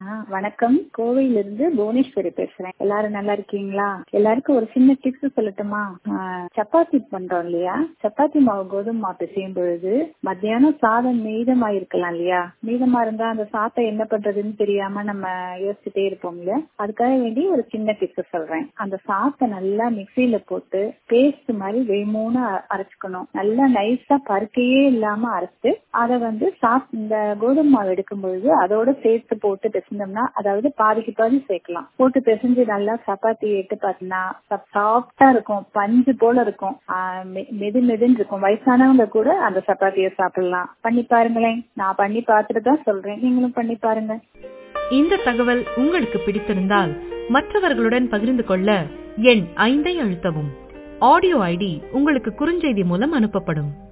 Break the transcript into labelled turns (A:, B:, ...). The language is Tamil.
A: ஆ, வணக்கம் கோவையிலிருந்து புவனேஸ்வரி பேசுறேன் எல்லாரும் நல்லா இருக்கீங்களா எல்லாருக்கும் ஒரு சின்ன டிப்ஸ் சொல்லட்டுமா ஆ, சப்பாத்தி பண்றோம் இல்லையா சப்பாத்தி மாவு கோதுமை மாவு பிசையும் பொழுது மத்தியானம் சாதம் மீதமா இருக்கலாம் இல்லையா மீதமா இருந்தா அந்த சாத்தை என்ன பண்றதுன்னு தெரியாம நம்ம யோசிச்சுட்டே இருப்போம் இல்லையா அதுக்காக வேண்டி ஒரு சின்ன டிப்ஸ் சொல்றேன் அந்த சாத்தை நல்லா மிக்சியில போட்டு பேஸ்ட் மாதிரி வெய்மூணு அரைச்சுக்கணும் நல்லா நைஸா பருக்கையே இல்லாம அரைச்சு அதை வந்து சாப் இந்த கோதுமை மாவு எடுக்கும் பொழுது அதோட சேர்த்து போட்டு பிசைஞ்சோம்னா அதாவது பாதிக்கு பாதி சேர்க்கலாம் போட்டு பிசைஞ்சு நல்லா சப்பாத்தி எடுத்து பார்த்தீங்கன்னா சாஃப்டா இருக்கும் பஞ்சு போல இருக்கும் ஆஹ் மெ- மெது மெதுன்னு இருக்கும் வயசானவங்க கூட அந்த சப்பாத்தியை சாப்பிடலாம் பண்ணி பாருங்களேன் நான் பண்ணி பார்த்துட்டு தான் சொல்றேன் நீங்களும் பண்ணி பாருங்க
B: இந்த தகவல் உங்களுக்கு பிடித்திருந்தால் மற்றவர்களுடன் பகிர்ந்து கொள்ள எண் ஐந்தை அழுத்தவும் ஆடியோ ஐடி உங்களுக்கு குறுஞ்செய்தி மூலம் அனுப்பப்படும்